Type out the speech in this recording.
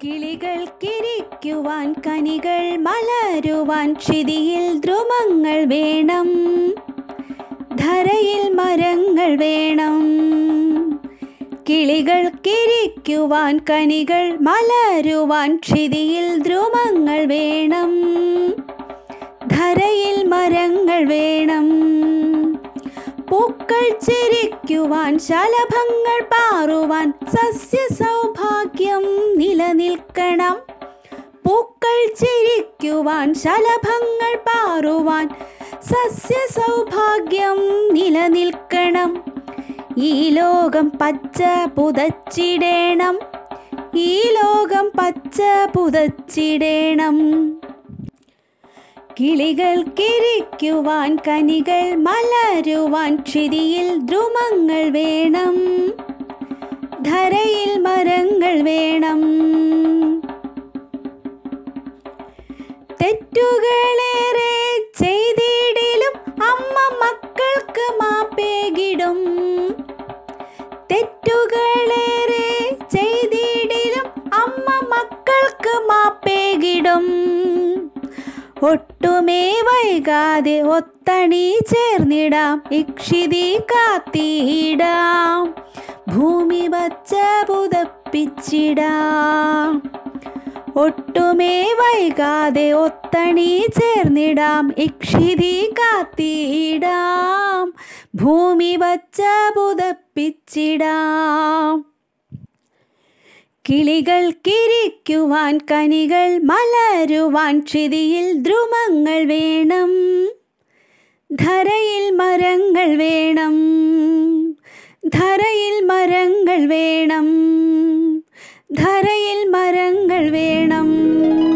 കിളികൾക്കിരിക്കുവാൻ കനികൾ മലരുവാൻ ക്ഷിതിയിൽ ദ്രുമങ്ങൾ വേണം ധരയിൽ മരങ്ങൾ വേണം കിളികൾക്കിരിക്കുവാൻ കനികൾ മലരുവാൻ ക്ഷിതിയിൽ ദ്രുമങ്ങൾ വേണം ധരയിൽ മരങ്ങൾ വേണം പൂക്കൾ ചിരിക്കുവാൻ ശലഭങ്ങൾ പാറുവാൻ സസ്യ സൗഭാഗ്യം നിലനിൽക്കണം പൂക്കൾ ചിരിക്കുവാൻ ശലഭങ്ങൾ പാറുവാൻ സസ്യ സൗഭാഗ്യം നിലനിൽക്കണം ഈ ലോകം പച്ച പുതച്ചിടേണം ഈ ലോകം പച്ച പുതച്ചിടേണം കിളികൾക്കിരിക്കുവാൻ കനികൾ മലരുവാൻ ക്ഷിതിയിൽ ദ്രുമങ്ങൾ വേണം ധരയിൽ മരങ്ങൾ വേണം തെറ്റുകളേറെ ചെയ്തിടിലും അമ്മ മക്കൾക്ക് മാപ്പേകിടും തെറ്റുകളേറെ ചെയ്തിടിലും അമ്മ മക്കൾക്ക് മാപ്പേകിടും ഒട്ടുമേ വൈകാതെ ഒത്തണി ചേർന്നിടാം ഇക്ഷിതി കാത്തിയിടാം ഭൂമി വച്ച പുതപ്പിച്ചിടാം ഒട്ടുമേ വൈകാതെ ഒത്തണി ചേർന്നിടാം ഇക്ഷിതി കാത്തിയിടാം ഭൂമി വച്ച പുതപ്പിച്ചിടാം കിളികൾക്കിരിക്കുവാൻ കനികൾ മലരുവാൻ ക്ഷിതിയിൽ ദ്രുമങ്ങൾ വേണം ധരയിൽ മരങ്ങൾ വേണം ധരയിൽ മരങ്ങൾ വേണം ധരയിൽ മരങ്ങൾ വേണം